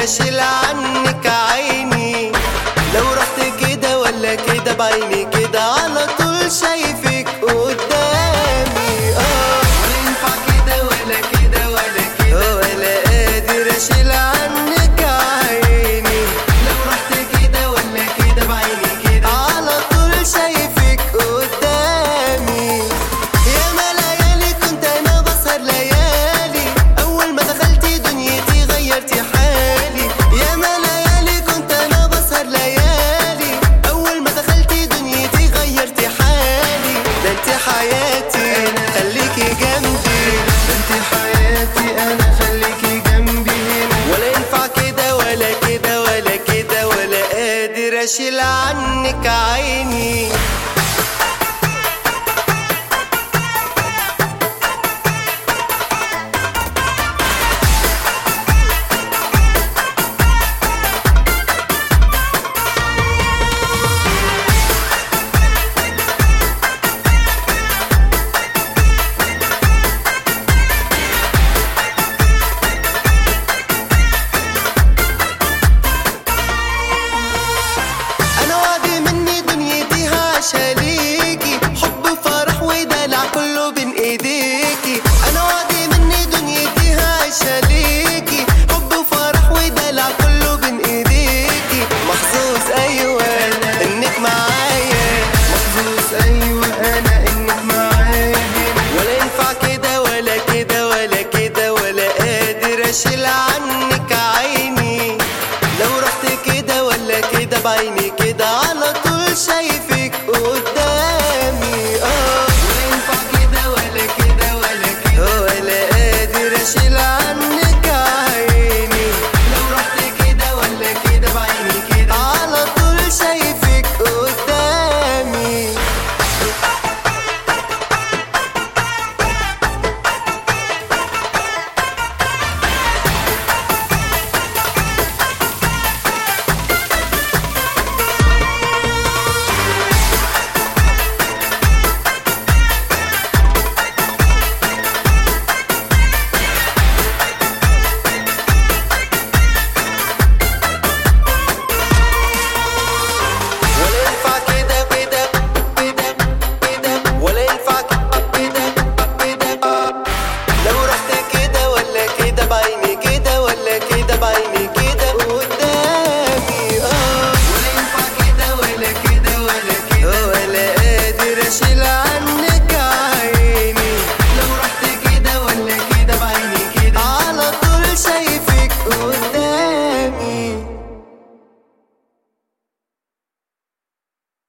اشيل عنك عيني لو رحت كده ولا كده بعيني كده على طول شايفك قدامي اه ولا ينفع كده ولا كده ولا كده ولا قادر اشيل عنك عيني لو رحت كده ولا كده بعيني كده على طول شايفك قدامي يا ما ليالي كنت انا بسهر ليالي اول ما دخلتي دنيتي غيرتي حالي يا ما ليالي كنت انا بسهر ليالي اول ما دخلتي دنيتي غيرتي حالي ده انت حياتي خليكي جنبي ده انت حياتي انا خليكي جنبي هنا ولا ينفع كده ولا كده ولا كده ولا قادر اشيل عنك عيني